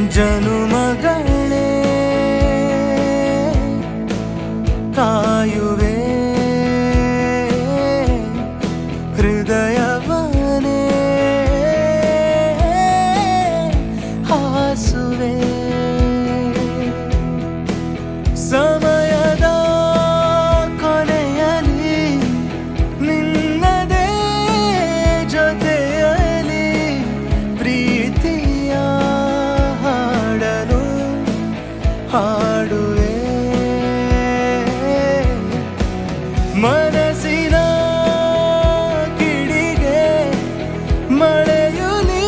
ಜನುಮಗಳೇ ಕಾಯುವೆ ಹೃದಯವನೇ ಹಾಸುವೆ ಸಮಯದ ಕೊನೆಯಲಿ ನಿನ್ನದೇ ಜೊತೆಯಲಿ ಪ್ರೀತಿಯ ಹಾಡಲು ಹಾಡುವೆ ಮನಸ್ಸಿನ ಕಿಡಿಗೆ ಮಳೆಯುಲಿ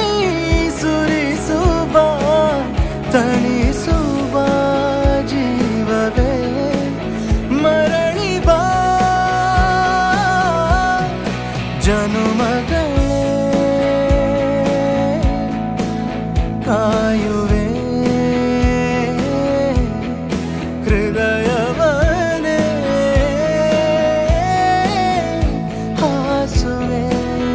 ಸುರಿಸುವ ತಣಿಸುವ ಜೀವವೇ ಮರಳಿ ಬಾ ಜನುಮಗಳೇ ಕಾಯುವೆ ಹೃದಯವನೇ ಹಾಸುವೆ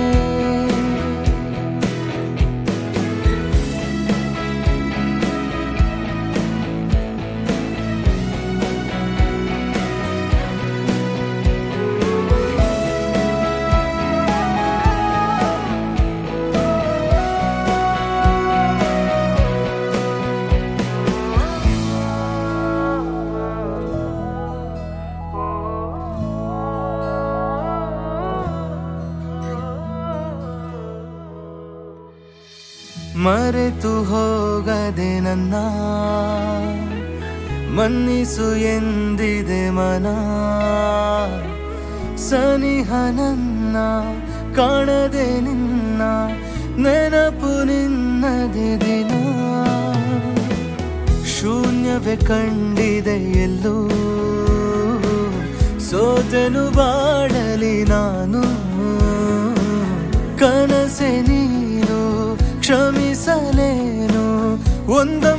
ಮರೆತು ಹೋಗದೆ ನನ್ನ ಮನ್ನಿಸು ಎಂದಿದೆ ಮನ ಸನಿಹ ನನ್ನ ಕಾಣದೆ ನಿನ್ನ ನೆನಪು ನಿನ್ನದೆ ದಿನ ಶೂನ್ಯವೇ ಕಂಡಿದೆ ಎಲ್ಲೂ ಸೋತೆನು ಬಾಡಲಿ ನಾನು ಕನಸೆ ನೀನು ಕ್ಷಮಿಸಲೇನು ಒಂದೊಮ್ಮೆ